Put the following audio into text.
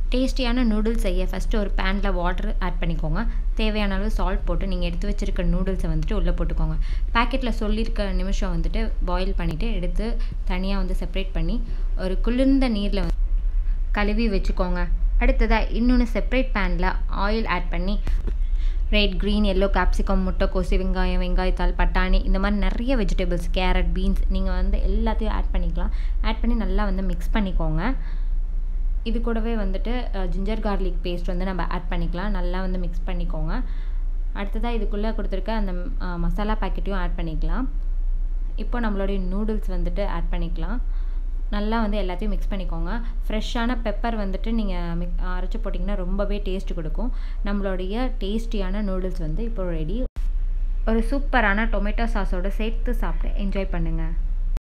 டேஸ்டியான நூடுல்ஸ் செய்ய ஃபஸ்ட்டு ஒரு பேனில் வாட்டர் ஆட் பண்ணிக்கோங்க தேவையான அளவு சால்ட் போட்டு நீங்கள் எடுத்து வச்சுருக்க நூடுல்ஸை வந்துட்டு உள்ளே போட்டுக்கோங்க பேக்கெட்டில் சொல்லியிருக்க நிமிஷம் வந்துட்டு பாயில் பண்ணிவிட்டு எடுத்து தனியாக வந்து செப்பரேட் பண்ணி ஒரு குளிர்ந்த நீரில் வந்து கழுவி வச்சுக்கோங்க அடுத்ததாக இன்னொன்று செப்பரேட் பேனில் ஆயில் ஆட் பண்ணி ரெட் க்ரீன் எல்லோ கேப்சிகம் முட்டைக்கோசு வெங்காயம் வெங்காயத்தாள் பட்டாணி இந்த மாதிரி நிறைய வெஜிடபிள்ஸ் கேரட் பீன்ஸ் நீங்கள் வந்து எல்லாத்தையும் ஆட் பண்ணிக்கலாம் ஆட் பண்ணி நல்லா வந்து மிக்ஸ் பண்ணிக்கோங்க இது கூடவே வந்துட்டு ஜிஞ்சர் கார்லிக் பேஸ்ட் வந்து நம்ம ஆட் பண்ணிக்கலாம் நல்லா வந்து மிக்ஸ் பண்ணிக்கோங்க அடுத்ததாக இதுக்குள்ளே கொடுத்துருக்க அந்த மசாலா பேக்கெட்டையும் ஆட் பண்ணிக்கலாம் இப்போ நம்மளுடைய நூடுல்ஸ் வந்துட்டு ஆட் பண்ணிக்கலாம் நல்லா வந்து எல்லாத்தையும் மிக்ஸ் பண்ணிக்கோங்க ஃப்ரெஷ்ஷான பெப்பர் வந்துட்டு நீங்கள் மிக் அரைச்சி போட்டிங்கன்னா ரொம்பவே டேஸ்ட் கொடுக்கும் நம்மளுடைய டேஸ்டியான நூடுல்ஸ் வந்து இப்போ ரெடி ஒரு சூப்பரான டொமேட்டோ சாஸோடு சேர்த்து சாப்பிட்டு என்ஜாய் பண்ணுங்கள்